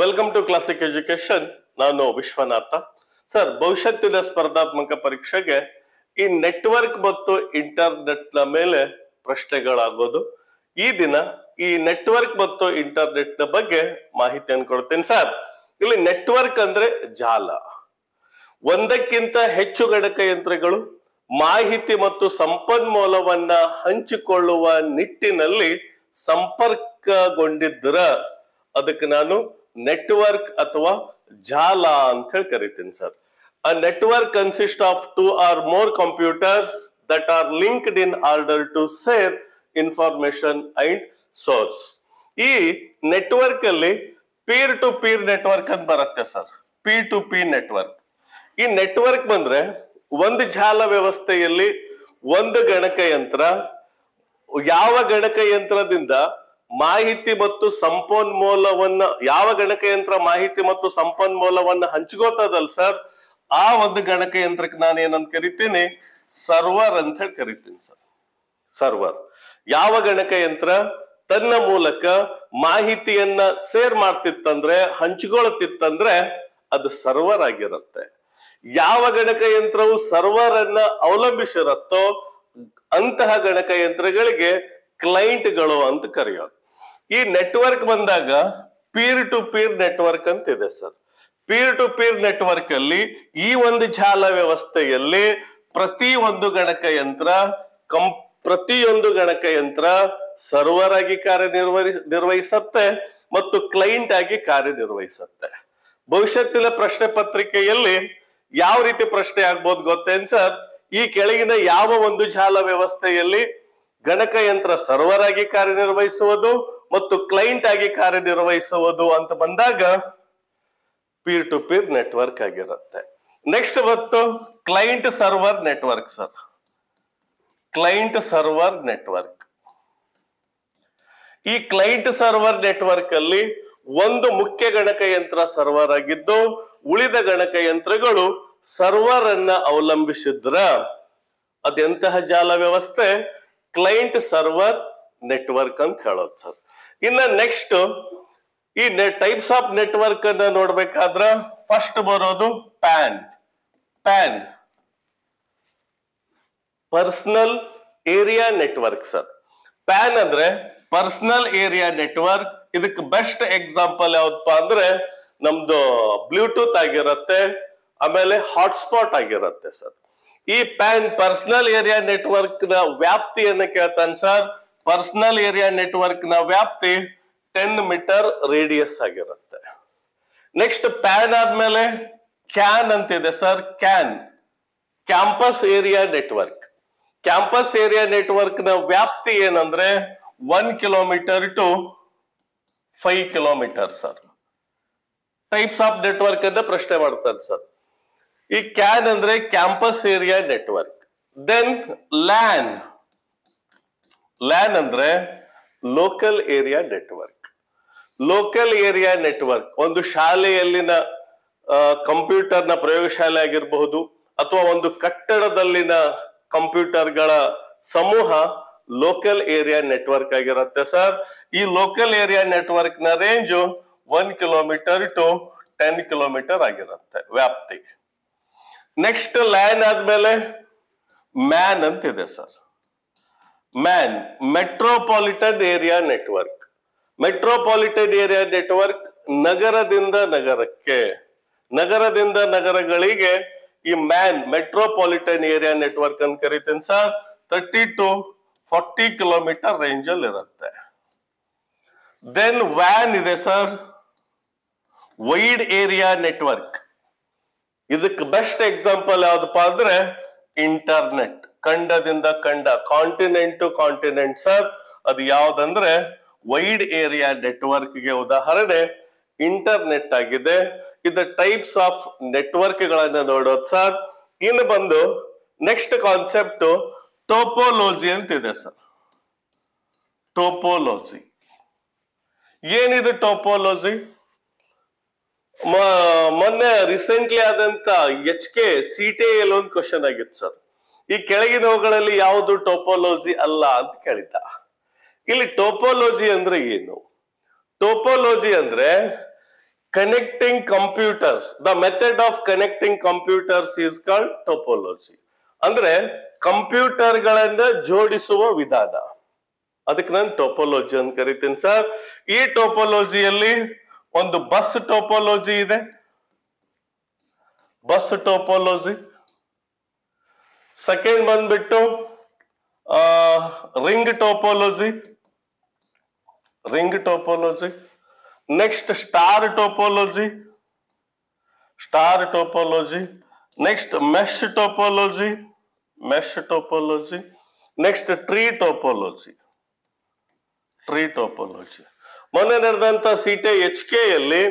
welcome to classic education ನಾನು Vishwanath sir ಭವಿಷ್ಯತ್ತಿನ ಸ್ಪರ್ಧಾತ್ಮಕ ಪರೀಕ್ಷೆಗೆ ಈ ನೆಟ್ವರ್ಕ್ ಮತ್ತು ಇಂಟರ್ನೆಟ್ ನ ಮೇಲೆ ಪ್ರಶ್ನೆಗಳಾಗೋದು ಈ ದಿನ ಈ ನೆಟ್ವರ್ಕ್ ಮತ್ತು ಇಂಟರ್ನೆಟ್ ನ ಬಗ್ಗೆ ಮಾಹಿತಿಯನ್ನು ಕೊಡ್ತೀನಿ ಸರ್ ಇಲ್ಲಿ ನೆಟ್ವರ್ಕ್ ಅಂದ್ರೆ ಜಾಲ ಒಂದಕ್ಕಿಂತ ಹೆಚ್ಚು ಗಣಕಯಂತ್ರಗಳು ಮಾಹಿತಿ ಮತ್ತು ಸಂಪನ್ಮೂಲವನ್ನ ಹಂಚಿಕೊಳ್ಳುವ ನಿಟ್ಟಿನಲ್ಲಿ ಸಂಪರ್ಕಗೊಂಡಿದ್ದರ ಅದಕ್ಕೆ ನಾನು ನೆಟ್ವರ್ಕ್ ಅಥವಾ ಜಾಲ ಅಂತ ಹೇಳಿ ಕರಿತೀನಿ sir a network consist of two or more computers that are linked in order to save information and source ಈ ನೆಟ್ವರ್ಕ್ ಅಲ್ಲಿ ಪೀರ್ ಟು ಪೀರ್ ನೆಟ್ವರ್ಕ್ ಅಂತ ಬರುತ್ತೆ sir P to P network ಈ ನೆಟ್ವರ್ಕ್ ಬಂದ್ರೆ ಒಂದು ಜಾಲ ವ್ಯವಸ್ಥೆಯಲ್ಲಿ ಒಂದು ಗಣಕಯಂತ್ರ ಯಾವ ಗಣಕಯಂತ್ರದಿಂದ ಮಾಹಿತಿ ಮತ್ತು ಸಂಪನ್ಮೂಲವನ್ನ ಯಾವ ಗಣಕಯಂತ್ರ ಮಾಹಿತಿ ಮತ್ತು ಸಂಪನ್ಮೂಲವನ್ನ ಹಂಚ್ಕೋತದಲ್ ಸರ್ ಆ ಒಂದು ಗಣಕಯಂತ್ರಕ್ಕೆ ನಾನು ಏನಂತ ಕರಿತೀನಿ ಸರ್ವರ್ ಅಂತ ಹೇಳಿ ಕರಿತೀನಿ ಸರ್ ಸರ್ವರ್ ಯಾವ ಗಣಕಯಂತ್ರ ತನ್ನ ಮೂಲಕ ಮಾಹಿತಿಯನ್ನ ಸೇರ್ ಮಾಡ್ತಿತ್ತಂದ್ರೆ ಹಂಚಿಕೊಳ್ಳುತ್ತಿತ್ತಂದ್ರೆ ಅದು ಸರ್ವರ್ ಆಗಿರುತ್ತೆ ಯಾವ ಗಣಕಯಂತ್ರವು ಸರ್ವರ್ ಅನ್ನ ಅವಲಂಬಿಸಿರುತ್ತೋ ಅಂತಹ ಗಣಕಯಂತ್ರಗಳಿಗೆ ಕ್ಲೈಂಟ್ಗಳು ಅಂತ ಕರೆಯೋದು ಈ ನೆಟ್ವರ್ಕ್ ಬಂದಾಗ ಪೀರ್ ಟು ಪೀರ್ ನೆಟ್ವರ್ಕ್ ಅಂತ ಇದೆ sir peer to peer network ಅಲ್ಲಿ ಈ ಒಂದು ಜಾಲ ವ್ಯವಸ್ಥೆಯಲ್ಲಿ ಪ್ರತಿ ಒಂದು ಗಣಕಯಂತ್ರ ಕಂ ಪ್ರತಿಯೊಂದು ಗಣಕಯಂತ್ರ ಸರ್ವರ್ ಆಗಿ ಕಾರ್ಯನಿರ್ವಹಿ ನಿರ್ವಹಿಸತ್ತೆ ಮತ್ತು ಕ್ಲೈಂಟ್ ಆಗಿ ಕಾರ್ಯನಿರ್ವಹಿಸತ್ತೆ ಭವಿಷ್ಯತ್ತಿನ ಪ್ರಶ್ನೆ ಪತ್ರಿಕೆಯಲ್ಲಿ ಯಾವ ರೀತಿ ಪ್ರಶ್ನೆ ಆಗ್ಬೋದು ಗೊತ್ತೇನ್ ಸರ್ ಈ ಕೆಳಗಿನ ಯಾವ ಒಂದು ಜಾಲ ವ್ಯವಸ್ಥೆಯಲ್ಲಿ ಗಣಕಯಂತ್ರ ಸರ್ವರ್ ಆಗಿ ಕಾರ್ಯನಿರ್ವಹಿಸುವುದು ಮತ್ತು ಕ್ಲೈಂಟ್ ಆಗಿ ಕಾರ್ಯನಿರ್ವಹಿಸುವುದು ಅಂತ ಬಂದಾಗ ಪೀರ್ ಟು ಪೀರ್ ನೆಟ್ವರ್ಕ್ ಆಗಿರುತ್ತೆ ನೆಕ್ಸ್ಟ್ ಬಂತು client server network sir client server network ಈ ಕ್ಲೈಂಟ್ ಸರ್ವರ್ ನೆಟ್ವರ್ಕ್ ಅಲ್ಲಿ ಒಂದು ಮುಖ್ಯ ಗಣಕಯಂತ್ರ ಸರ್ವರ್ ಆಗಿದ್ದು ಉಳಿದ ಗಣಕಯಂತ್ರಗಳು ಸರ್ವರ್ ಅನ್ನ ಅವಲಂಬಿಸಿದ್ರ ಅದೆಂತಹ ಜಾಲ ವ್ಯವಸ್ಥೆ ಕ್ಲೈಂಟ್ ಸರ್ವರ್ ನೆಟ್ವರ್ಕ್ ಅಂತ ಹೇಳೋದು ಸರ್ ಇನ್ನ ನೆಕ್ಸ್ಟ್ ಈ ಟೈಪ್ಸ್ ಆಫ್ ನೆಟ್ವರ್ಕ್ ಅನ್ನ ನೋಡ್ಬೇಕಾದ್ರ ಫಸ್ಟ್ ಬರೋದು PAN PAN personal area network sir PAN ಅಂದ್ರೆ ಪರ್ಸನಲ್ ಏರಿಯಾ ನೆಟ್ವರ್ಕ್ ಇದಕ್ಕೆ ಬೆಸ್ಟ್ ಎಕ್ಸಾಂಪಲ್ ಯಾವ್ದಪ್ಪ ಅಂದ್ರೆ ನಮ್ದು ಬ್ಲೂಟೂತ್ ಆಗಿರತ್ತೆ ಆಮೇಲೆ ಹಾಟ್ಸ್ಪಾಟ್ ಆಗಿರತ್ತೆ ಸರ್ ಈ ಪ್ಯಾನ್ ಪರ್ಸನಲ್ ಏರಿಯಾ ನೆಟ್ವರ್ಕ್ ನ ವ್ಯಾಪ್ತಿಯನ್ನ ಕೇಳ್ತಾನೆ ಸರ್ ಪರ್ಸನಲ್ ಏರಿಯಾ ನೆಟ್ವರ್ಕ್ ನ ವ್ಯಾಪ್ತಿ ಟೆನ್ ಮೀಟರ್ ರೇಡಿಯಸ್ ಆಗಿರುತ್ತೆ ನೆಕ್ಸ್ಟ್ ಪ್ಯಾನ್ ಆದ್ಮೇಲೆ ಕ್ಯಾನ್ ಅಂತಿದೆ sir CAN campus area network campus area network ನ ವ್ಯಾಪ್ತಿ ಏನಂದ್ರೆ one kilometre to five kilometre sir types of network ಅಂತ ಪ್ರಶ್ನೆ ಮಾಡ್ತಾರೆ ಸರ್ ಈ ಕ್ಯಾನ್ ಅಂದ್ರೆ campus area network then LAN LAN ಅಂದ್ರೆ local area network local area network ಒಂದು ಶಾಲೆಯಲ್ಲಿನ ಕಂಪ್ಯೂಟರ್ ನ ಪ್ರಯೋಗಶಾಲೆ ಆಗಿರಬಹುದು ಅಥವಾ ಒಂದು ಕಟ್ಟಡದಲ್ಲಿನ ಕಂಪ್ಯೂಟರ್ಗಳ ಸಮೂಹ ಲೋಕಲ್ ಏರಿಯಾ ನೆಟ್ವರ್ಕ್ ಆಗಿರುತ್ತೆ ಸರ್ ಈ ಲೋಕಲ್ ಏರಿಯಾ ನೆಟ್ವರ್ಕ್ ನ range one kilometre to ten kilometre ಆಗಿರುತ್ತೆ ವ್ಯಾಪ್ತಿ ನೆಕ್ಸ್ಟ್ ಲ್ಯಾನ್ ಆದ್ಮೇಲೆ ಮ್ಯಾನ್ ಅಂತಿದೆ sir MAN metropolitan area network metropolitan area network ನಗರದಿಂದ ನಗರಕ್ಕೆ ನಗರದಿಂದ ನಗರಗಳಿಗೆ ಈ ಮ್ಯಾನ್ ಮೆಟ್ರೋಪಾಲಿಟನ್ ಏರಿಯಾ ನೆಟ್ವರ್ಕ್ ಅಂತ ಕರಿತೀನಿ sir thirty to forty kilometre range ಅಲ್ಲಿ ಇರುತ್ತೆ ದೆನ್ ವ್ಯಾನ್ ಇದೆ ಸರ್ ವೈಡ್ ಏರಿಯಾ ನೆಟ್ವರ್ಕ್ ಇದಕ್ಕೆ ಬೆಸ್ಟ್ ಎಕ್ಸಾಂಪಲ್ ಯಾವ್ದಪ್ಪ ಅಂದ್ರೆ ಇಂಟರ್ನೆಟ್ ಖಂಡದಿಂದ ಖಂಡ ಕಾಂಟಿನೆಂಟ್ ಟು ಕಾಂಟಿನೆಂಟ್ ಸರ್ ಅದು ಯಾವ್ದಂದ್ರೆ ವೈಡ್ ಏರಿಯಾ ನೆಟ್ವರ್ಕ್ ಗೆ ಉದಾಹರಣೆ ಇಂಟರ್ನೆಟ್ ಆಗಿದೆ ಇದು ಟೈಪ್ಸ್ ಆಫ್ ನೆಟ್ವರ್ಕ್ ಗಳನ್ನ ನೋಡೋದು ಸರ್ ಇನ್ನು ಬಂದು ನೆಕ್ಸ್ಟ್ ಕಾನ್ಸೆಪ್ಟ್ ಟೋಪೋಲೋಜಿ ಅಂತಿದೆ ಸರ್ ಟೋಪೋಲೋಜಿ ಏನಿದು ಟೋಪೋಲೋಜಿ ಮೊನ್ನೆ ರೀಸೆಂಟ್ಲಿ ಆದಂತ H K C T L ಒಂದು ಕ್ವಶನ್ ಆಗಿತ್ತು ಸರ್ ಈ ಕೆಳಗಿನವುಗಳಲ್ಲಿ ಯಾವುದು ಟೋಪೋಲೋಜಿ ಅಲ್ಲ ಅಂತ ಕೇಳಿದ್ದ ಇಲ್ಲಿ ಟೋಪೋಲೋಜಿ ಅಂದ್ರೆ ಏನು ಟೋಪೋಲೋಜಿ ಅಂದ್ರೆ connecting computers the method of connecting computers is called topology ಅಂದ್ರೆ ಕಂಪ್ಯೂಟರ್ಗಳನ್ನ ಜೋಡಿಸುವ ವಿಧಾನ ಅದಕ್ಕೆ ನಾನು ಟೋಪೋಲಜಿ ಅಂತ ಕರಿತೀನಿ ಸರ್ ಈ ಟೋಪೋಲಜಿಯಲ್ಲಿ ಒಂದು ಬಸ್ ಟೋಪೋಲಜಿ ಇದೆ ಬಸ್ ಟೋಪೋಲಜಿ ಸೆಕೆಂಡ್ ಬಂದ್ಬಿಟ್ಟು ring topology ring topology next star topology star topology next mesh topology mesh topology next tree topology tree topology ಮೊನ್ನೆ ನಡೆದಂತ ಸಿಟೆ ಎಚ್ ಕೆ ಯಲ್ಲಿ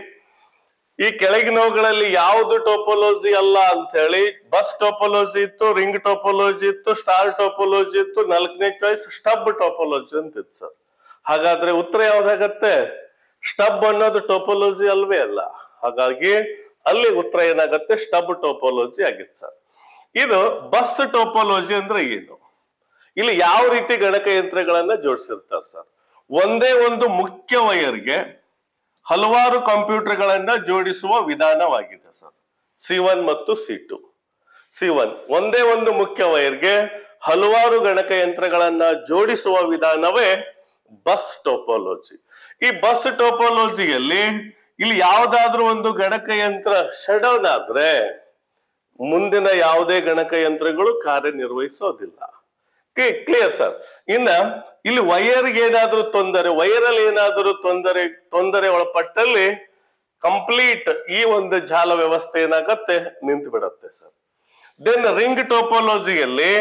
ಈ ಕೆಳಗಿನವುಗಳಲ್ಲಿ ಯಾವುದು ಟೋಪೋಲಜಿ ಅಲ್ಲ ಅಂತ ಹೇಳಿ ಬಸ್ ಟೋಪೋಲಜಿ ಇತ್ತು ರಿಂಗ್ ಟೋಪೋಲಜಿ ಇತ್ತು ಸ್ಟಾರ್ ಟೋಪೋಲಜಿ ಇತ್ತು ನಾಲ್ಕನೇ ಚಾಯ್ಸ್ ಸ್ಟಬ್ ಟೋಪೋಲಜಿ ಅಂತ ಇತ್ತು ಸರ್ ಹಾಗಾದ್ರೆ ಉತ್ತರ ಯಾವ್ದಾಗತ್ತೆ ಸ್ಟಬ್ ಅನ್ನೋದು ಟೋಪೋಲಜಿ ಅಲ್ವೇ ಅಲ್ಲ ಹಾಗಾಗಿ ಅಲ್ಲಿ ಉತ್ತರ ಏನಾಗತ್ತೆ ಸ್ಟಬ್ ಟೋಪೋಲಜಿ ಆಗಿತ್ತು ಸರ್ ಇದು ಬಸ್ ಟೋಪೋಲಜಿ ಅಂದ್ರೆ ಏನು ಇಲ್ಲಿ ಯಾವ ರೀತಿ ಗಣಕಯಂತ್ರಗಳನ್ನ ಜೋಡಿಸಿರ್ತಾರೆ ಸರ್ ಒಂದೇ ಒಂದು ಮುಖ್ಯ ವೈರ್ಗೆ ಹಲವಾರು ಕಂಪ್ಯೂಟರ್ಗಳನ್ನ ಜೋಡಿಸುವ ವಿಧಾನವಾಗಿದೆ ಸರ್ ಸಿ ಒನ್ ಮತ್ತು ಸಿ ಟು ಸಿ ಒನ್ ಒಂದೇ ಒಂದು ಮುಖ್ಯ ವೈರ್ಗೆ ಹಲವಾರು ಗಣಕಯಂತ್ರಗಳನ್ನ ಜೋಡಿಸುವ ವಿಧಾನವೇ ಬಸ್ ಟೋಪೋಲಜಿ ಈ ಬಸ್ ಟೋಪೋಲಜಿಯಲ್ಲಿ ಇಲ್ಲಿ ಯಾವ್ದಾದ್ರೂ ಒಂದು ಗಣಕಯಂತ್ರ ಶಡೌನ್ ಆದ್ರೆ ಮುಂದಿನ ಯಾವುದೇ ಗಣಕಯಂತ್ರಗಳು ಕಾರ್ಯನಿರ್ವಹಿಸೋದಿಲ್ಲ ಕ್ಲಿಯರ್ ಸರ್ ಇನ್ನ ಇಲ್ಲಿ ವೈರ್ಗೆ ಏನಾದ್ರೂ ತೊಂದರೆ ವೈರಲ್ಲಿ ಏನಾದರೂ ತೊಂದರೆ ತೊಂದರೆ ಒಳಪಟ್ಟಲ್ಲಿ ಕಂಪ್ಲೀಟ್ ಈ ಒಂದು ಜಾಲ ವ್ಯವಸ್ಥೆ ಏನಾಗತ್ತೆ ನಿಂತು ಬಿಡತ್ತೆ ಸರ್ ದೆನ್ ರಿಂಗ್ ಟೋಪೋಲಜಿಯಲ್ಲಿ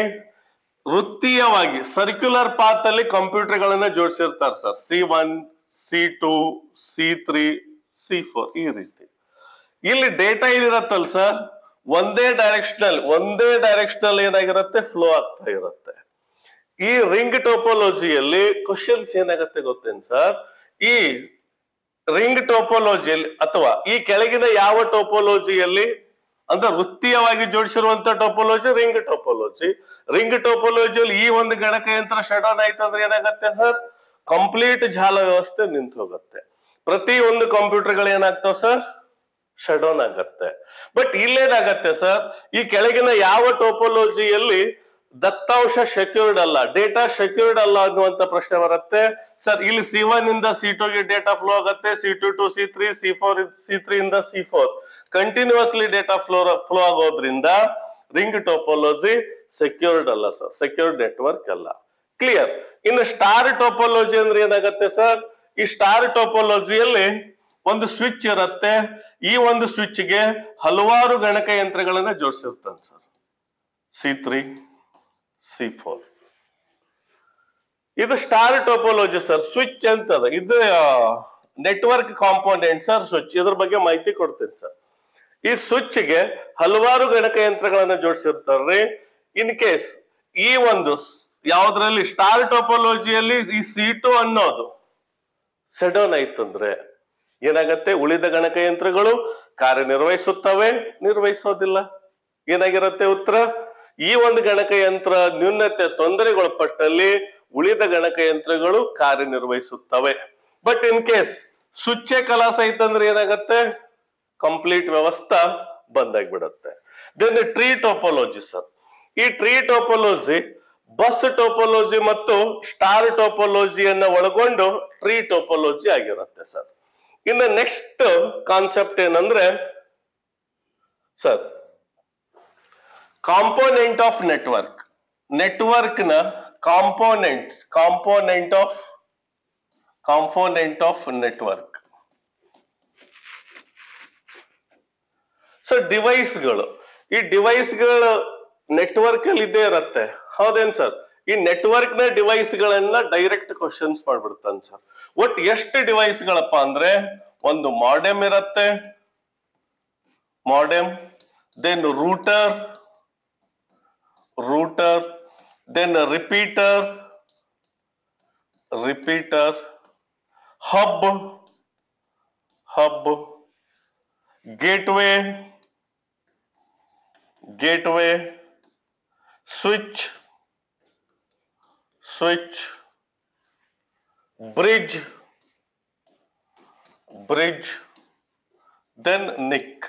ವೃತ್ತೀಯವಾಗಿ ಸರ್ಕ್ಯುಲರ್ ಪಾತ್ ಅಲ್ಲಿ ಕಂಪ್ಯೂಟರ್ ಗಳನ್ನ ಜೋಡಿಸಿರ್ತಾರೆ sir C one C two C three C four ಈ ರೀತಿ ಇಲ್ಲಿ ಡೇಟಾ ಏನಿರತ್ತಲ್ಲ ಸರ್ ಒಂದೇ ಡೈರೆಕ್ಷನಲ್ ಒಂದೇ ಡೈರೆಕ್ಷನಲ್ ಏನಾಗಿರುತ್ತೆ ಫ್ಲೋ ಆಗ್ತಾ ಇರುತ್ತೆ ಈ ರಿಂಗ್ ಟೋಪೋಲಜಿಯಲ್ಲಿ ಕ್ವಶನ್ಸ್ ಏನಾಗುತ್ತೆ ಗೊತ್ತೇನು ಸರ್ ಈ ರಿಂಗ್ ಟೋಪೋಲಜಿಯಲ್ಲಿ ಅಥವಾ ಈ ಕೆಳಗಿನ ಯಾವ ಟೋಪೋಲಜಿಯಲ್ಲಿ ಅಂದ್ರೆ ವೃತ್ತೀಯವಾಗಿ ಜೋಡಿಸಿರುವಂತ ಟೋಪೋಲಜಿ ರಿಂಗ್ ಟೋಪೋಲಜಿ ರಿಂಗ್ ಟೋಪೋಲಜಿಯಲ್ಲಿ ಈ ಒಂದು ಗಣಕಯಂತ್ರ ಶಡೌನ್ ಆಯ್ತು ಅಂದ್ರೆ ಏನಾಗತ್ತೆ ಸರ್ ಕಂಪ್ಲೀಟ್ ಜಾಲ ವ್ಯವಸ್ಥೆ ನಿಂತು ಹೋಗುತ್ತೆ ಪ್ರತಿ ಒಂದು ಕಂಪ್ಯೂಟರ್ಗಳು ಏನಾಗ್ತಾವ ಸರ್ ಶಡೌನ್ ಆಗತ್ತೆ ಬಟ್ ಇಲ್ಲೇನಾಗತ್ತೆ ಸರ್ ಈ ಕೆಳಗಿನ ಯಾವ ಟೋಪೋಲಜಿಯಲ್ಲಿ ದತ್ತಾಂಶ ಸೆಕ್ಯೂರ್ಡ್ ಅಲ್ಲ ಡೇಟಾ ಸೆಕ್ಯೂರ್ಡ್ ಅಲ್ಲ ಅನ್ನುವಂತ ಪ್ರಶ್ನೆ ಬರುತ್ತೆ ಸರ್ ಇಲ್ಲಿ ಸಿ ಒನ್ ಇಂದ ಸಿ ಟೂಗೆ ಡೇಟಾ ಫ್ಲೋ ಆಗುತ್ತೆ C two to C three C four C three ಇಂದ C four continuously data flow flow ಆಗೋದ್ರಿಂದ ರಿಂಗ್ ಟೋಪೋಲಜಿ ಸೆಕ್ಯೂರ್ಡ್ ಅಲ್ಲ ಸರ್ ಸೆಕ್ಯೂರ್ಡ್ ನೆಟ್ವರ್ಕ್ ಅಲ್ಲ ಕ್ಲಿಯರ್ ಇನ್ನು ಸ್ಟಾರ್ ಟೋಪೋಲಜಿ ಅಂದ್ರೆ ಏನಾಗತ್ತೆ ಸರ್ ಈ ಸ್ಟಾರ್ ಟೋಪೋಲಜಿಯಲ್ಲಿ ಒಂದು ಸ್ವಿಚ್ ಇರುತ್ತೆ ಈ ಒಂದು ಸ್ವಿಚ್ಗೆ ಹಲವಾರು ಗಣಕಯಂತ್ರಗಳನ್ನ ಜೋಡಿಸಿರ್ತಾನೆ sir C three C four ಇದು ಸ್ಟಾರ್ ಟೋಪೋಲಜಿ ಸರ್ ಸ್ವಿಚ್ ಅಂತದ ಇದು ನೆಟ್ವರ್ಕ್ ಕಾಂಪೋನೆಂಟ್ ಸರ್ ಸ್ವಿಚ್ ಇದ್ರ ಬಗ್ಗೆ ಮಾಹಿತಿ ಕೊಡ್ತೇನೆ ಸರ್ ಈ ಸ್ವಿಚ್ಗೆ ಹಲವಾರು ಗಣಕಯಂತ್ರಗಳನ್ನ ಜೋಡಿಸಿರ್ತಾರ್ರಿ ಇನ್ ಕೇಸ್ ಈ ಒಂದು ಯಾವ್ದ್ರಲ್ಲಿ ಸ್ಟಾರ್ ಟೋಪೋಲಜಿಯಲ್ಲಿ ಈ ಸಿ ಟು ಅನ್ನೋದು ಸೆಡೌನ್ ಆಯ್ತಂದ್ರೆ ಏನಾಗತ್ತೆ ಉಳಿದ ಗಣಕಯಂತ್ರಗಳು ಕಾರ್ಯನಿರ್ವಹಿಸುತ್ತವೆ ನಿರ್ವಹಿಸೋದಿಲ್ಲ ಏನಾಗಿರುತ್ತೆ ಉತ್ತರ ಈ ಒಂದು ಗಣಕಯಂತ್ರ ನ್ಯೂನತೆ ತೊಂದರೆಗೊಳಪಟ್ಟಲ್ಲಿ ಉಳಿದ ಗಣಕಯಂತ್ರಗಳು ಕಾರ್ಯನಿರ್ವಹಿಸುತ್ತವೆ ಬಟ್ ಇನ್ ಕೇಸ್ ಸ್ವಿಚ್ಚೆ ಕಲಾಸ ಐತಂದ್ರೆ ಏನಾಗತ್ತೆ ಕಂಪ್ಲೀಟ್ ವ್ಯವಸ್ಥೆ ಬಂದಾಗ್ಬಿಡತ್ತೆ ದೆನ್ ಟ್ರೀ ಟೋಪೋಲಜಿ ಸರ್ ಈ ಟ್ರೀ ಟೋಪೋಲಜಿ ಬಸ್ ಟೋಪೋಲಜಿ ಮತ್ತು ಸ್ಟಾರ್ ಟೋಪೋಲಜಿಯನ್ನ ಒಳಗೊಂಡು ಟ್ರೀ ಟೋಪೋಲಜಿ ಆಗಿರುತ್ತೆ ಸರ್ ಇನ್ನು ನೆಕ್ಸ್ಟ್ ಕಾನ್ಸೆಪ್ಟ್ ಏನಂದ್ರೆ sir component of network network ನ component component of component of network so ಡಿವೈಸ್ಗಳು ಈ ಡಿವೈಸ್ಗಳು ನೆಟ್ವರ್ಕ್ ಅಲ್ಲಿ ಇದ್ದೇ ಇರತ್ತೆ ಹೌದೇನ್ ಸರ್ ಈ ನೆಟ್ವರ್ಕ್ ನ ಡಿವೈಸ್ ಗಳನ್ನ ಡೈರೆಕ್ಟ್ ಕ್ವಶನ್ಸ್ ಮಾಡ್ಬಿಡ್ತಾನೆ ಸರ್ ಒಟ್ ಎಷ್ಟು ಡಿವೈಸ್ ಗಳಪ್ಪ ಅಂದ್ರೆ ಒಂದು ಮಾಡೆಮ್ ಇರತ್ತೆ modem then router router then repeater repeater hub hub gateway gateway switch switch bridge bridge then NIC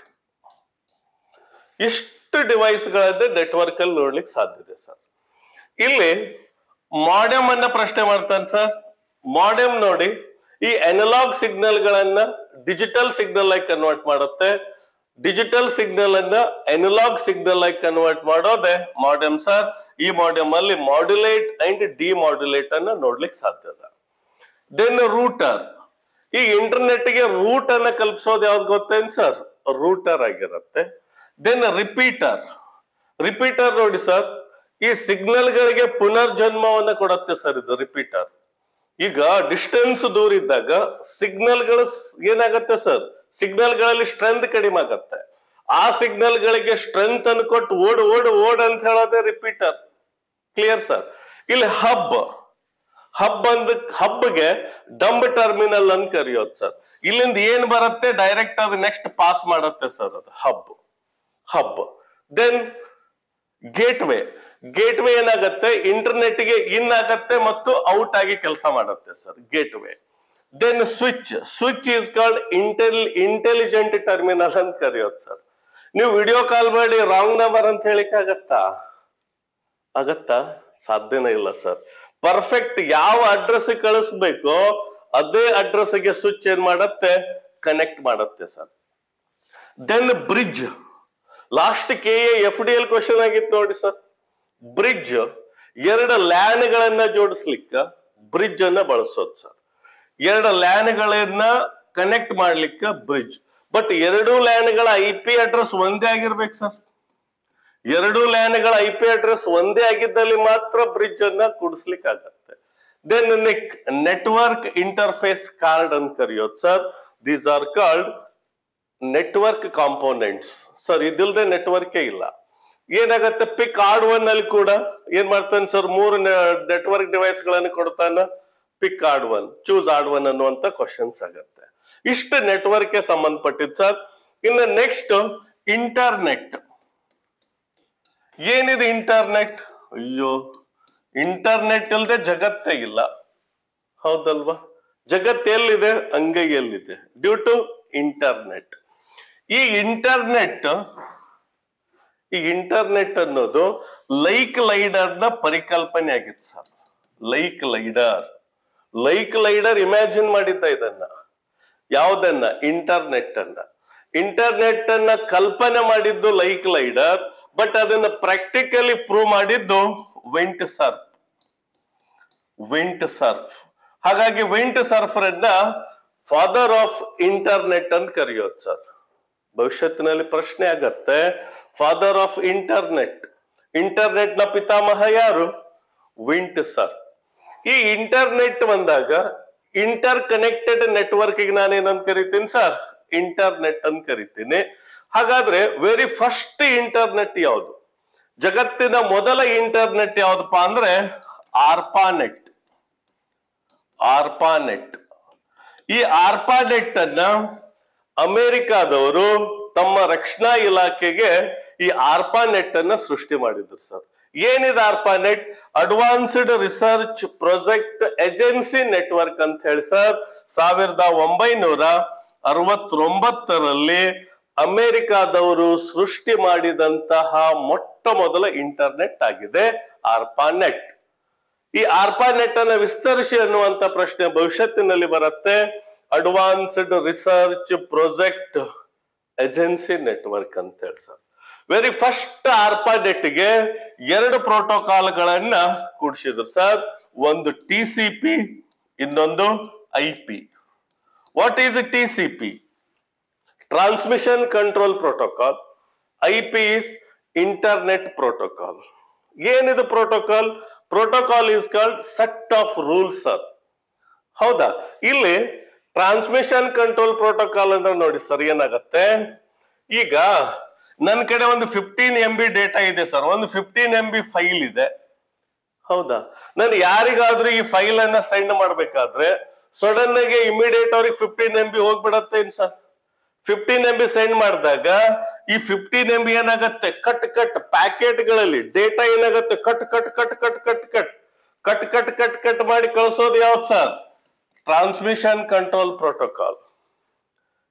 ಇಷ್ಟು ಡಿವೈಸ್ಗಳನ್ನ ನೆಟ್ವರ್ಕ್ ಅಲ್ಲಿ ನೋಡ್ಲಿಕ್ಕೆ ಸಾಧ್ಯ ಇದೆ ಸರ್ ಇಲ್ಲಿ ಮಾಡೆಮ್ ಅನ್ನ ಪ್ರಶ್ನೆ ಮಾಡ್ತಾನೆ ಸರ್ ಮಾಡೆಮ್ ನೋಡಿ ಈ ಅನಲಾಗ್ ಸಿಗ್ನಲ್ ಗಳನ್ನ ಡಿಜಿಟಲ್ ಸಿಗ್ನಲ್ ಆಗಿ ಕನ್ವರ್ಟ್ ಮಾಡುತ್ತೆ ಡಿಜಿಟಲ್ ಸಿಗ್ನಲ್ ಅನ್ನ ಅನಲಾಗ್ ಸಿಗ್ನಲ್ ಆಗಿ ಕನ್ವರ್ಟ್ ಮಾಡೋದೆ ಮಾಡೆಮ್ ಸರ್ ಈ ಮಾಡೆಮ್ ಅಲ್ಲಿ ಮಾಡ್ಯುಲೇಟ್ ಅಂಡ್ ಡಿಮಾಡ್ಯುಲೇಟ್ ಅನ್ನ ನೋಡ್ಲಿಕ್ಕೆ ಸಾಧ್ಯ ಇದೆ ದೆನ್ ರೂಟರ್ ಈ ಇಂಟರ್ನೆಟ್ ಗೆ ರೂಟ್ ಅನ್ನ ಕಲ್ಪಿಸೋದು ಯಾವ್ದು ಗೊತ್ತೇನ್ ಸರ್ ರೂಟರ್ ಆಗಿರುತ್ತೆ ದೆನ್ ರಿಪೀಟರ್ ರಿಪೀಟರ್ ನೋಡಿ ಸರ್ ಈ ಸಿಗ್ನಲ್ ಗಳಿಗೆ ಪುನರ್ಜನ್ಮವನ್ನ ಕೊಡುತ್ತೆ ಸರ್ ಇದು ರಿಪೀಟರ್ ಈಗ ಡಿಸ್ಟೆನ್ಸ್ ದೂರ ಇದ್ದಾಗ ಸಿಗ್ನಲ್ ಗಳು ಸ್- ಏನಾಗತ್ತೆ ಸರ್ ಸಿಗ್ನಲ್ ಗಳಲ್ಲಿ ಸ್ಟ್ರೆಂತ್ ಕಡಿಮೆ ಆಗತ್ತೆ ಆ ಸಿಗ್ನಲ್ ಗಳಿಗೆ ಸ್ಟ್ರೆಂತ್ ಅನ್ನು ಕೊಟ್ಟು ಓಡ್ ಓಡ್ ಓಡ್ ಅಂತ ಹೇಳೋದೇ ರಿಪೀಟರ್ ಕ್ಲಿಯರ್ ಸರ್ ಇಲ್ಲಿ ಹಬ್ ಹಬ್ ಅಂದ ಹಬ್ಗೆ ಡಂಬ್ ಟರ್ಮಿನಲ್ ಅಂತ ಕರೆಯೋದು ಸರ್ ಇಲ್ಲಿಂದ ಏನ್ ಬರುತ್ತೆ ಡೈರೆಕ್ಟ್ ಅದು ನೆಕ್ಸ್ಟ್ ಪಾಸ್ ಮಾಡುತ್ತೆ ಸರ್ ಅದು hub hub then gateway gateway ಏನಾಗತ್ತೆ ಇಂಟರ್ನೆಟ್ ಗೆ ಇನ್ ಆಗತ್ತೆ ಮತ್ತು ಔಟ್ ಆಗಿ ಕೆಲಸ ಮಾಡುತ್ತೆ sir gateway then switch switch is called intel intelligent terminal ಅಂತ ಕರೆಯೋದು ಸರ್ ನೀವು ವಿಡಿಯೋ ಕಾಲ್ ಮಾಡಿ ರಾಂಗ್ ನಂಬರ್ ಅಂತ ಹೇಳಿಕ್ ಆಗತ್ತಾ ಆಗತ್ತಾ ಸಾಧ್ಯನೇ ಇಲ್ಲ ಸರ್ ಪರ್ಫೆಕ್ಟ್ ಯಾವ ಅಡ್ರೆಸ್ ಕಳಿಸ್ಬೇಕೋ ಅದೇ ಅಡ್ರೆಸ್ ಗೆ ಸ್ವಿಚ್ ಏನ್ ಮಾಡತ್ತೆ ಕನೆಕ್ಟ್ ಮಾಡತ್ತೆ sir then bridge last K F D L question ಆಗಿತ್ತು ನೋಡಿ ಸರ್ ಬ್ರಿಡ್ಜ್ ಎರಡು ಲ್ಯಾನ್ ಗಳನ್ನ ಜೋಡಿಸ್ಲಿಕ್ಕ ಬ್ರಿಡ್ಜ್ ಅನ್ನ ಬಳಸೋದು ಸರ್ ಎರಡು ಲ್ಯಾನ್ ಗಳನ್ನ ಕನೆಕ್ಟ್ ಮಾಡ್ಲಿಕ್ಕೆ ಬ್ರಿಡ್ಜ್ ಬಟ್ ಎರಡು ಲ್ಯಾನ್ ಗಳ ಐ ಪಿ ಅಡ್ರೆಸ್ ಒಂದೇ ಆಗಿರ್ಬೇಕು ಸರ್ ಎರಡು ಲ್ಯಾನ್ಗಳ ಐ ಪಿ ಅಡ್ರೆಸ್ ಒಂದೇ ಆಗಿದ್ದಲ್ಲಿ ಮಾತ್ರ ಬ್ರಿಡ್ಜ್ ಅನ್ನ ಕೂಡಿಸ್ಲಿಕ್ಕೆ ಆಗತ್ತೆ then NIC network interface card ಅಂತ ಕರೆಯೋದು sir these are called network components sir ಇದಿಲ್ದೆ ನೆಟ್ವರ್ಕೇ ಇಲ್ಲ ಏನಾಗತ್ತೆ ಪಿಕ್ ಆಡ್ ಒನ್ ಅಲ್ಲಿ ಕೂಡ ಏನ್ ಮಾಡ್ತಾನೆ ಸರ್ ಮೂರು ನೆಟ್ವರ್ಕ್ ಡಿವೈಸ್ ಗಳನ್ನು ಕೊಡ್ತಾನ pick odd one choose odd one ಅನ್ನುವಂತ ಕ್ವಶನ್ಸ್ ಆಗತ್ತೆ ಇಷ್ಟು ನೆಟ್ವರ್ಕ್ ಗೆ ಸಂಬಂಧಪಟ್ಟಿದ್ ಸರ್ ಇನ್ನು ನೆಕ್ಸ್ಟ್ ಇಂಟರ್ನೆಟ್ ಏನಿದೆ ಇಂಟರ್ನೆಟ್ ಅಯ್ಯೋ ಇಂಟರ್ನೆಟ್ ಇಲ್ದೆ ಜಗತ್ತೇ ಇಲ್ಲ ಹೌದಲ್ವಾ ಜಗತ್ ಎಲ್ಲಿದೆ ಅಂಗೈಯಲ್ಲಿದೆ ಡ್ಯೂ ಟು ಇಂಟರ್ನೆಟ್ ಈ ಇಂಟರ್ನೆಟ್ ಈ ಇಂಟರ್ನೆಟ್ ಅನ್ನೋದು ಲೈಕ್ ಲೈಡರ್ ನ ಪರಿಕಲ್ಪನೆ ಆಗಿತ್ತು sir Licklider Licklider imagine ಮಾಡಿದ್ದ ಇದನ್ನ ಯಾವುದನ್ನ ಇಂಟರ್ನೆಟ್ ಅನ್ನ ಇಂಟರ್ನೆಟ್ ಅನ್ನ ಕಲ್ಪನೆ ಮಾಡಿದ್ದು ಲೈಕ್ ಲೈಡರ್ ಬಟ್ ಅದನ್ನ ಪ್ರಾಕ್ಟಿಕಲಿ ಪ್ರೂವ್ ಮಾಡಿದ್ದು ವೆಂಟ್ ಸರ್ಫ್ ವಿಂಟ್ ಸರ್ಫ್ ಹಾಗಾಗಿ ವಿಂಟ್ ಸರ್ಫರ್ ಅನ್ನ ಫಾದರ್ ಆಫ್ ಇಂಟರ್ನೆಟ್ ಅಂತ ಕರೆಯೋದು ಸರ್ ಭವಿಷ್ಯತ್ತಿನಲ್ಲಿ ಪ್ರಶ್ನೆ ಆಗತ್ತೆ ಫಾದರ್ ಆಫ್ ಇಂಟರ್ನೆಟ್ ಇಂಟರ್ನೆಟ್ ನ ಪಿತಾಮಹ ಯಾರು ವಿಂಟ್ ಸರ್ ಈ ಇಂಟರ್ನೆಟ್ ಬಂದಾಗ ಇಂಟರ್ ಕನೆಕ್ಟೆಡ್ ನೆಟ್ವರ್ಕ್ ನಾನೇನಂತ ಕರಿತೀನಿ ಸರ್ ಇಂಟರ್ನೆಟ್ ಅಂತ ಕರಿತೀನಿ ಹಾಗಾದ್ರೆ ವೆರಿ ಫಸ್ಟ್ ಇಂಟರ್ನೆಟ್ ಯಾವುದು ಜಗತ್ತಿನ ಮೊದಲ ಇಂಟರ್ನೆಟ್ ಯಾವ್ದಪ್ಪ ಅಂದ್ರೆ ಆರ್ಪಾನೆಟ್ ಆರ್ಪಾನೆಟ್ ಈ ಆರ್ಪಾನೆಟ್ ಅನ್ನ ಅಮೆರಿಕಾದವರು ತಮ್ಮ ರಕ್ಷಣಾ ಇಲಾಖೆಗೆ ಈ ಆರ್ಪಾನೆಟ್ ಅನ್ನ ಸೃಷ್ಟಿ ಮಾಡಿದ್ರು ಸರ್ ಏನಿದೆ ARPANET advanced research project agency network ಅಂತ ಹೇಳಿ ಸರ್ ಸಾವಿರದ ಒಂಬೈನೂರ ಅರವತ್ತೊಂಬತ್ತರಲ್ಲಿ ಅಮೆರಿಕಾದವರು ಸೃಷ್ಟಿ ಮಾಡಿದಂತಹ ಮೊಟ್ಟ ಮೊದಲ ಇಂಟರ್ನೆಟ್ ಆಗಿದೆ ಆರ್ಪಾನೆಟ್ ಈ ಆರ್ಪಾನೆಟ್ ಅನ್ನ ವಿಸ್ತರಿಸಿ ಅನ್ನುವಂತ ಪ್ರಶ್ನೆ ಭವಿಷ್ಯತ್ತಿನಲ್ಲಿ ಬರುತ್ತೆ advanced research project agency network ಅಂತ ಹೇಳಿ ಸರ್ ವೆರಿ ಫಸ್ಟ್ ಆರ್ಪಾನೆಟ್ ಗೆ ಎರಡು ಪ್ರೋಟೋಕಾಲ್ ಗಳನ್ನ ಕೂಡಿಸಿದ್ರು ಸರ್ ಒಂದು ಟಿ ಸಿ ಪಿ ಇನ್ನೊಂದು I P what is T C P transmission control protocol I P is internet protocol ಏನಿದು protocol protocol is called set of rules sir ಹೌದಾ ಇಲ್ಲಿ transmission control protocol ಅಂದ್ರೆ ನೋಡಿ sir ಏನಾಗತ್ತೆ ಈಗ ನನ್ನ ಕಡೆ ಒಂದು ಫಿಫ್ಟೀನ್ ಎಂ ಬಿ ಡೇಟಾ ಇದೆ ಸರ್ ಒಂದು ಫಿಫ್ಟೀನ್ ಎಂ ಬಿ ಫೈಲ್ ಇದೆ ಹೌದಾ ನಾನು ಯಾರಿಗಾದ್ರೂ ಈ ಫೈಲ್ ಅನ್ನ ಸೆಂಡ್ ಮಾಡ್ಬೇಕಾದ್ರೆ ಸಡನ್ ಆಗಿ ಇಮಿಡಿಯೇಟ್ ಅವ್ರಿಗೆ ಫಿಫ್ಟೀನ್ ಎಂ ಬಿ ಹೋಗ್ಬಿಡತ್ತೆ ಏನ್ sir fifteen M B send ಮಾಡಿದಾಗ ಈ ಫಿಫ್ಟೀನ್ ಎಂ ಬಿ ಏನಾಗತ್ತೆ ಕಟ್ ಕಟ್ ಪ್ಯಾಕೆಟ್ ಗಳಲ್ಲಿ ಡೇಟಾ ಏನಾಗತ್ತೆ cut cut cut cut cut cut cut cut cut cut ಮಾಡಿ ಕಳಿಸೋದು ಯಾವ್ದು sir transmission control protocol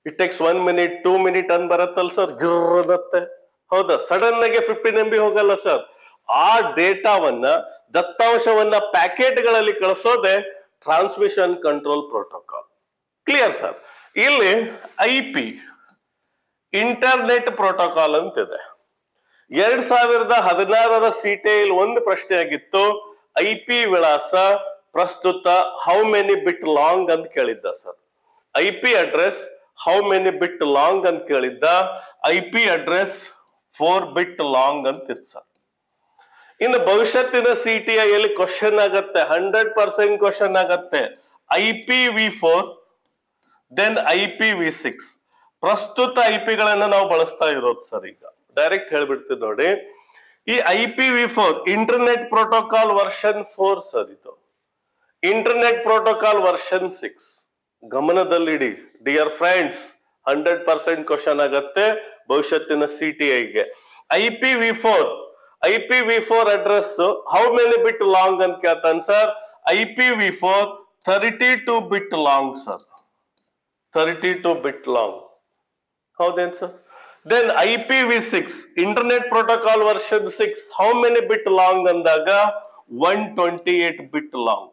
it takes one minute two minute ಅನ್ ಬರತ್ತಲ್ಲ ಸರ್ ಗಿರ್ ಅನ್ನತ್ತೆ ಹೌದಾ ಸಡನ್ ಆಗಿ ಫಿಫ್ಟೀನ್ ಎಂ ಬಿ ಹೋಗಲ್ಲ ಸರ್ ಆ ಡೇಟಾವನ್ನ ದತ್ತಾಂಶವನ್ನ ಪ್ಯಾಕೆಟ್ಗಳಲ್ಲಿ ಕಳಿಸೋದೆ transmission control protocol clear sir ಇಲ್ಲಿ ಐ ಪಿ ಇಂಟರ್ನೆಟ್ ಪ್ರೋಟೋಕಾಲ್ ಅಂತಿದೆ ಎರಡ್ ಸಾವಿರದ ಹದಿನಾರರ ಸಿಟೆಲ್ ಒಂದು ಪ್ರಶ್ನೆ ಆಗಿತ್ತು ಐ ಪಿ ವಿಳಾಸ ಪ್ರಸ್ತುತ ಹೌ ಮೆನಿ ಬಿಟ್ ಲಾಂಗ್ ಅಂತ ಕೇಳಿದ್ದ sir I P address how many bit long ಅಂತ ಕೇಳಿದ್ದ I P address four bit long ಅಂತ ಇತ್ತು ಸರ್ ಇನ್ನು ಭವಿಷ್ಯತ್ತಿನ ಸಿ ಟಿ ಎಲ್ಲಿ ಕ್ವಶನ್ ಆಗತ್ತೆ ಹಂಡ್ರೆಡ್ ಪರ್ಸೆಂಟ್ ಕ್ವಶನ್ ಆಗತ್ತೆ I P V four then I P V six ಪ್ರಸ್ತುತ ಐ ಗಳನ್ನ ನಾವು ಬಳಸ್ತಾ ಇರೋದು ಸರ್ ಈಗ ಡೈರೆಕ್ಟ್ ಹೇಳ್ಬಿಡ್ತೀವಿ ನೋಡಿ ಈ I P V four internet protocol version four sir ಇದು ಇಂಟರ್ನೆಟ್ ಪ್ರೋಟೋಕಾಲ್ ವರ್ಷನ್ ಸಿಕ್ಸ್ ಗಮನದಲ್ಲಿಡಿ dear friends hundred percent question ಆಗತ್ತೆ ಭವಿಷ್ಯತ್ತಿನ ಸಿ ಟಿ ಐಗೆ I P V four I P V four address how many bit long ಅಂತ ಕೇಳ್ತಾನೆ sir I P V four thirty two bit long sir thirty two bit long ಹೌದೇನ್ sir then I P V six internet protocol version six how many bit long ಅಂದಾಗ one twenty eight bit long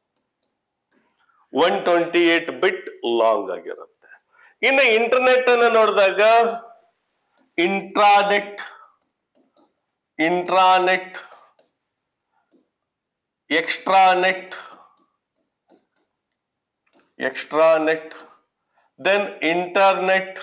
one twenty eight bit long ಆಗಿರುತ್ತೆ ಇನ್ನು internet ಅನ್ನ ನೋಡಿದಾಗ intranet intranet extranet extranet then internet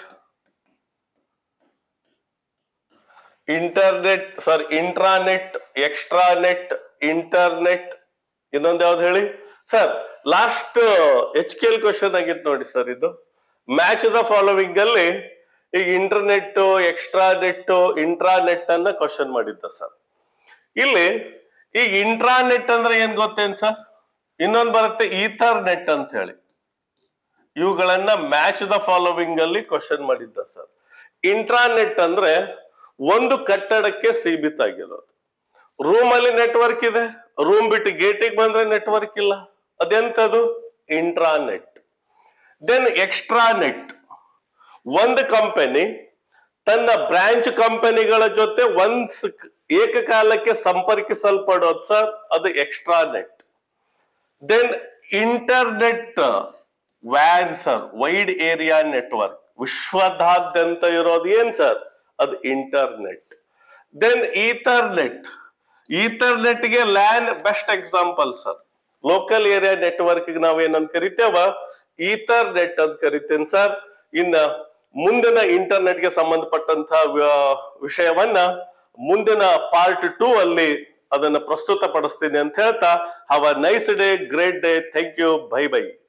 internet sorry intranet extranet internet ಇನ್ನೊಂದು ಯಾವ್ದು ಹೇಳಿ sir last H K L question ಆಗಿತ್ತು ನೋಡಿ ಸರ್ ಇದು ಮ್ಯಾಚ್ ದ ಫಾಲೋವಿಂಗ್ ಅಲ್ಲಿ ಈಗ ಇಂಟರ್ನೆಟ್ ಎಕ್ಸ್ಟ್ರಾನೆಟ್ ಇಂಟ್ರಾನೆಟ್ ಅನ್ನ ಕ್ವಶನ್ ಮಾಡಿದ್ದ ಸರ್ ಇಲ್ಲಿ ಈಗ ಇಂಟ್ರಾನೆಟ್ ಅಂದ್ರೆ ಏನ್ ಗೊತ್ತೇನ್ ಸರ್ ಇನ್ನೊಂದು ಬರುತ್ತೆ ಈಥರ್ ನೆಟ್ ಅಂತ ಹೇಳಿ ಇವುಗಳನ್ನ ಮ್ಯಾಚ್ ದ ಫಾಲೋವಿಂಗ್ ಅಲ್ಲಿ ಕ್ವಶನ್ ಮಾಡಿದ್ದ ಸರ್ ಇಂಟ್ರಾನೆಟ್ ಅಂದ್ರೆ ಒಂದು ಕಟ್ಟಡಕ್ಕೆ ಸೀಮಿತ ಆಗಿರೋದು ರೂಮ್ ಅಲ್ಲಿ ನೆಟ್ವರ್ಕ್ ಇದೆ ರೂಮ್ ಬಿಟ್ಟು ಗೇಟಿಗೆ ಬಂದ್ರೆ ನೆಟ್ವರ್ಕ್ ಇಲ್ಲ ಅದೆಂತದು ಇಂಟ್ರಾನೆಟ್ ದೆನ್ ಎಕ್ಸ್ಟ್ರಾನೆಟ್ ಒಂದು ಕಂಪನಿ ತನ್ನ ಬ್ರಾಂಚ್ ಕಂಪನಿಗಳ ಜೊತೆ ಒಂದ್ ಸ- ಏಕಕಾಲಕ್ಕೆ ಸಂಪರ್ಕಿಸಲ್ಪಡೋದು ಸರ್ ಅದು ಎಕ್ಸ್ಟ್ರಾನೆಟ್ ದೆನ್ ಇಂಟರ್ನೆಟ್ ವ್ಯಾನ್ ಸರ್ ವೈಡ್ ಏರಿಯಾ ನೆಟ್ವರ್ಕ್ ವಿಶ್ವದಾದ್ಯಂತ ಇರೋದು ಏನ್ ಸರ್ ಅದು ಇಂಟರ್ನೆಟ್ ದೆನ್ ಈಥರ್ನೆಟ್ ಈಥರ್ನೆಟ್ಗೆ LAN best example sir local area network ನಾವ್ ಏನಂತ ಕರಿತೇವ ಈಥರ್ ನೆಟ್ ಅಂತ ಕರಿತೇನೆ ಸರ್ ಇನ್ನ ಮುಂದಿನ ಇಂಟರ್ನೆಟ್ ಗೆ ಸಂಬಂಧಪಟ್ಟಂತಹ ವ್ಯ- ವಿಷಯವನ್ನ ಮುಂದಿನ ಪಾರ್ಟ್ ಟೂ ಅಲ್ಲಿ ಅದನ್ನ ಪ್ರಸ್ತುತ ಪಡಿಸ್ತೀನಿ ಅಂತ ಹೇಳ್ತಾ have a nice day great day thank you bye by